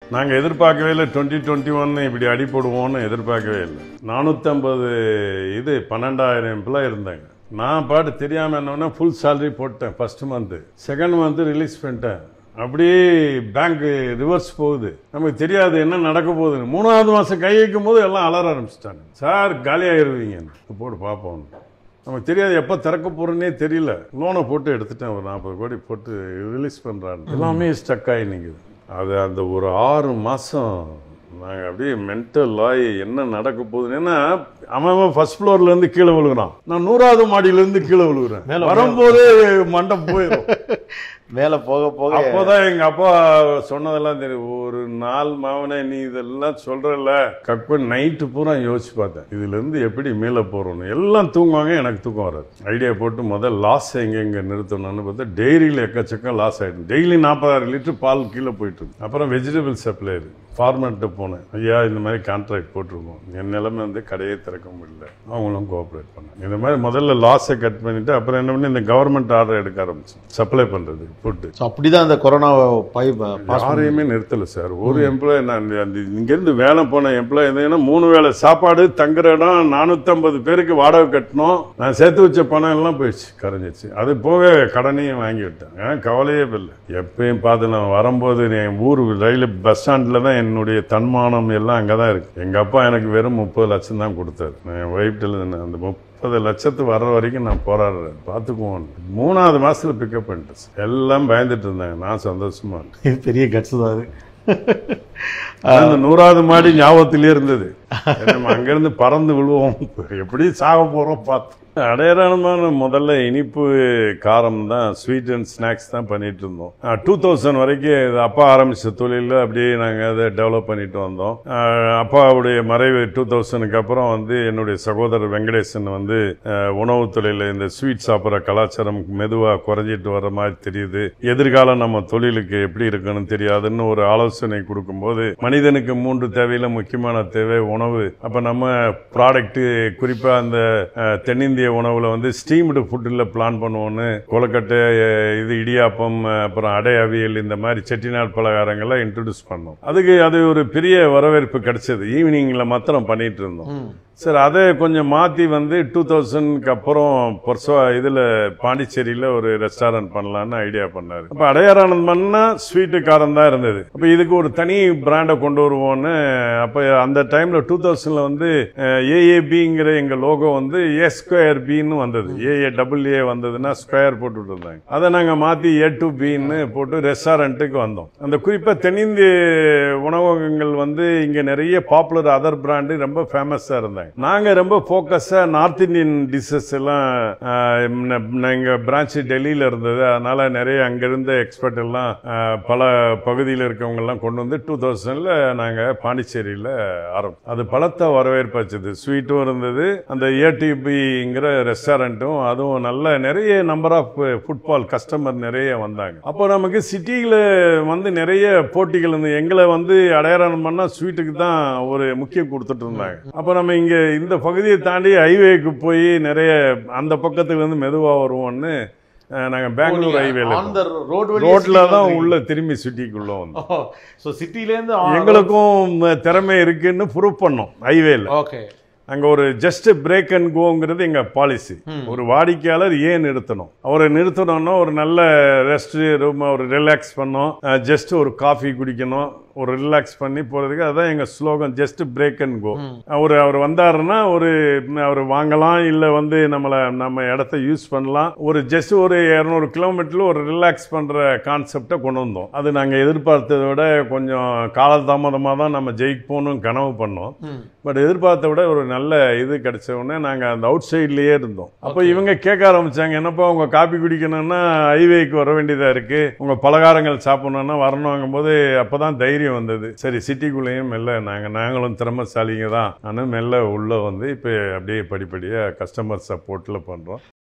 நாங்கள் எதிர்பார்க்கவே இல்லை டுவெண்ட்டி டுவெண்ட்டி ஒன் இப்படி அடி போடுவோம்னு எதிர்பார்க்கவே இல்லை நானூற்றம்பது இது பன்னெண்டாயிரம் எம்ப்ளாய் இருந்தாங்க நான் பாட்டு தெரியாமல் என்னன்னா ஃபுல் salary போட்டேன் first month second month release பண்ணிட்டேன் அப்படியே பேங்க் ரிவர்ஸ் போகுது நமக்கு தெரியாது என்ன நடக்க போகுதுன்னு மூணாவது மாதம் கை வைக்கும் போது எல்லாம் அலற ஆரம்பிச்சிட்டாங்க சார் காலியாகிருவீங்க போட்டு பார்ப்போம் நமக்கு தெரியாது எப்போ திறக்க போகிறேன்னே தெரியல லோனை போட்டு எடுத்துட்டேன் ஒரு நாற்பது கோடி போட்டு ரிலீஸ் பண்ணுறான்னு எல்லாமே ஸ்டக் ஆகி நிற்குது அது அந்த ஒரு ஆறு மாதம் நாங்கள் அப்படியே மென்டல் ஆகி என்ன நடக்க போகுதுன்னு ஏன்னா அவன் ஃபர்ஸ்ட் ஃப்ளோர்லேருந்து கீழே விழுகிறான் நான் நூறாவது மாடியிலேருந்து கீழே விழுகிறேன் மேல வரும்போது மண்டை போயிடும் மேல போக போக அப்போதான் எங்க அப்பா சொன்னதெல்லாம் தெரியும் ஒரு நாள் மாவனே நீ இதெல்லாம் சொல்றல கக்கு நைட்டு பூரா யோசிச்சு பார்த்தேன் இதுல இருந்து எப்படி மீள போறோம்னு எல்லாம் தூங்குவாங்க எனக்கு தூக்கம் வராது ஐடியா போட்டு முதல் லாஸ் எங்க எங்க நிறுத்தணும்னு பார்த்தா டெய்ரியில் எக்கச்சக்கம் லாஸ் ஆயிடும் டெய்லி நாற்பதாயிரம் லிட்டர் பால் கீழே போயிட்டு இருக்கு அப்புறம் வெஜிடபிள் சப்ளையர் ஃபார்மர்கிட்ட போனேன் ஐயா இந்த மாதிரி கான்ட்ராக்ட் போட்டிருக்கோம் என் நிலைமை வந்து கடையே திறக்க முடியல அவங்களும் கோஆப்ரேட் பண்ணாங்க இந்த மாதிரி முதல்ல லாஸை கட் பண்ணிட்டு அப்புறம் என்ன பண்ணி இந்த கவர்மெண்ட் ஆர்டர் எடுக்க ஆரம்பிச்சோம் சப்ளை பண்றதுக்கு ஃபுட்டு So, அப்படிதான் அந்த கொரோனா பை பாஸ் யாரையுமே நிறுத்தல சார் ஒரு எம்ப்ளாய் நான் அந்த இங்கேருந்து வேலை போன எம்ப்ளாய் இருந்தீங்கன்னா மூணு வேளை சாப்பாடு தங்குற இடம் நானூற்றம்பது பேருக்கு வாடகை கட்டணும் நான் சேர்த்து வச்ச பணம் எல்லாம் போயிடுச்சு கரைஞ்சிச்சு அது போக கடனையும் வாங்கி விட்டேன் ஏன் கவலையே இல்லை எப்பயும் பார்த்து நான் வரும்போது என் ஊர் ரயில் பஸ் ஸ்டாண்டில் தான் என்னுடைய தன்மானம் எல்லாம் அங்கே தான் இருக்கு எங்கள் அப்பா எனக்கு வெறும் முப்பது லட்சம் தான் கொடுத்தாரு நான் என் ஒய்ஃப்டில் அந்த முப்பது லட்சத்து வர்ற வரைக்கும் நான் போராடுறேன் பார்த்துக்குவோம் மூணாவது மாசத்துல பிக்கப் பண்ணிட்டேன் சார். எல்லாம் பயந்துட்டு இருந்தாங்க நான் சந்தோஷமா இருந்தேன் இது பெரிய கட்ஸ் தான் அது ஆனா, அந்த நூறாவது மாடி ஞாபகத்திலே இருந்தது நம்ம அங்கிருந்து பறந்து விழுவோம் எப்படி சாக போறோம் பார்த்து அடையாளமான முதல்ல இனிப்பு காரம் தான் ஸ்வீட் அண்ட் ஸ்நாக்ஸ் தான் பண்ணிட்டு இருந்தோம் டூ தௌசண்ட் வரைக்கும் இது அப்பா ஆரம்பிச்ச தொழிலில் அப்படியே நாங்கள் அதை டெவலப் பண்ணிட்டு வந்தோம் அஹ், அப்பாவுடைய மறைவு டூ தௌசண்ட்க்கு அப்புறம் வந்து என்னுடைய சகோதரர் வெங்கடேசன் வந்து அஹ், உணவுத் தொழிலில் இந்த ஸ்வீட் சாப்பிட்ற கலாச்சாரம் மெதுவாக குறைஞ்சிட்டு வர மாதிரி தெரியுது எதிர்காலம் நம்ம தொழிலுக்கு எப்படி இருக்கணும் தெரியாதுன்னு ஒரு ஆலோசனை கொடுக்கும்போது மனிதனுக்கு மூன்று தேவையில முக்கியமான தேவை உணவு அப்ப நம்ம ப்ராடக்ட் குறிப்பா அந்த அஹ், தென்னிந்திய உணவுல வந்து ஸ்டீம்டு ஃபுட்டில் பிளான் பண்ணுவோன்னு கொலக்கட்டை அஹ், இது இடியாப்பம் அஹ், அப்புறம் அடை அவியல் இந்த மாதிரி செட்டிநாடு பலகாரங்களை இன்ட்ரடியூஸ் பண்ணோம் அதுக்கு அது ஒரு பெரிய வரவேற்பு கிடைச்சது ஈவினிங்ல மாத்திரம் பண்ணிட்டு இருந்தோம் சார் அதை கொஞ்சம் மாற்றி வந்து டூ தௌசண்ட்க்கு அப்புறம் பொர்சோ இதில் பாண்டிச்சேரியில் ஒரு ரெஸ்டாரண்ட் பண்ணலான்னு ஐடியா பண்ணார் அப்போ அடையாரானந்த் பண்ணா ஸ்வீட்டு காரம் தான் இருந்தது அப்போ இதுக்கு ஒரு தனி பிராண்டை கொண்டு வருவோன்னு அப்போ அந்த டைமில் டூ தௌசண்டில் வந்து ஏஏபிங்கிற எங்கள் லோகோ வந்து ஏ ஸ்கொயர் பின்னு வந்தது ஏஏ டபுள் ஏ வந்ததுன்னா ஸ்கொயர் போட்டுட்டு இருந்தாங்க அதை நாங்கள் மாற்றி ஏ டு பின்னு போட்டு ரெஸ்டாரண்ட்டுக்கு வந்தோம் அந்த குறிப்பாக தென்னிந்திய உணவகங்கள் வந்து இங்கே நிறைய பாப்புலர் அதர் பிராண்டு ரொம்ப ஃபேமஸாக இருந்தாங்க நாங்கள் ரொம்ப ஃபோக்கஸாக நார்த் இந்தியன் டிஷ்ஷஸ் எல்லாம் எங்கள் பிரான்ச் டெல்லியில் இருந்தது அதனால நிறைய அங்கிருந்த எக்ஸ்பர்ட் எல்லாம் ஆஹ், பல பகுதியில் இருக்கவங்க எல்லாம் கொண்டு வந்து டூ தௌசண்ட்ல நாங்கள் பாண்டிச்சேரியில் ஆரம்பிச்சோம் அது பலத்த வரவேற்பாச்சுது ஸ்வீட்டும் இருந்தது அந்த ஏடிபிங்கிற ரெஸ்டாரண்ட்டும் அதுவும் நல்ல நிறைய நம்பர் ஆஃப் ஃபுட்பால் கஸ்டமர் நிறைய வந்தாங்க அப்போ நமக்கு சிட்டியில் வந்து நிறைய போட்டிகள் இருந்து எங்களை வந்து அடையாளம் பண்ணா ஸ்வீட்டுக்கு தான் ஒரு முக்கியம் கொடுத்துட்டு இருந்தாங்க அப்போ நம்ம இங்க இந்த பகுதியை தாண்டி ஹைவேக்கு போய் நிறைய அந்த பக்கத்துல இருந்து மெதுவா வருவோம்னு அஹ், நாங்க பெங்களூர் ஹைவேல ஆன் த ரோட் ரோட்ல தான் உள்ள திரும்பி சிட்டிக்குள்ள வந்தோம் ஸோ சிட்டிலேருந்து எங்களுக்கும் திறமை இருக்குன்னு ப்ரூவ் பண்ணோம் ஹைவேல ஓகே அங்க ஒரு ஜஸ்ட் பிரேக் அண்ட் கோங்கிறது எங்க பாலிசி ஒரு வாடிக்கையாளர் ஏன் நிறுத்தணும் அவரை நிறுத்தணும்னா ஒரு நல்ல ரெஸ்ட் ரூம் ஒரு ரிலாக்ஸ் பண்ணோம் ஜஸ்ட் ஒரு காஃபி குடிக்கணும் ஒரு ரிலாக்ஸ் பண்ணி போறதுக்கு அதான் எங்க slogan just break and go அவர் அவர் வந்தாருன்னா ஒரு அவர் வாங்கலாம் இல்ல வந்து நம்மள நம்ம இடத்த யூஸ் பண்ணலாம் ஒரு ஜஸ்ட் ஒரு இருநூறு கிலோமீட்டர்ல ஒரு ரிலாக்ஸ் பண்ற கான்செப்டை கொண்டு வந்தோம் அது நாங்க எதிர்பார்த்ததை விட கொஞ்சம் காலதாமதமா தான் நம்ம ஜெயிப்போம்னு கனவு பண்ணோம் பட் எதிர்பார்த்த விட ஒரு நல்ல இது கிடைச்ச உடனே நாங்க அந்த அவுட் சைட்லயே இருந்தோம் அப்போ இவங்க கேட்க ஆரம்பிச்சாங்க என்னப்பா உங்க காபி குடிக்கணும்னா ஹைவேக்கு வர வேண்டியதா இருக்கு உங்க பலகாரங்கள் சாப்பிடணும்னா வரணுங்கும் போது அப்பதான் தைரியம் வந்தது சரி சிட்டிக்குள்ளேயும் மெல்ல நாங்க நாங்களும் திறமசாலிங்க தான் ஆனால் மெல்ல உள்ள வந்து இப்போ அப்படியே படிப்படியா கஸ்டமர் சப்போர்ட்ல பண்றோம்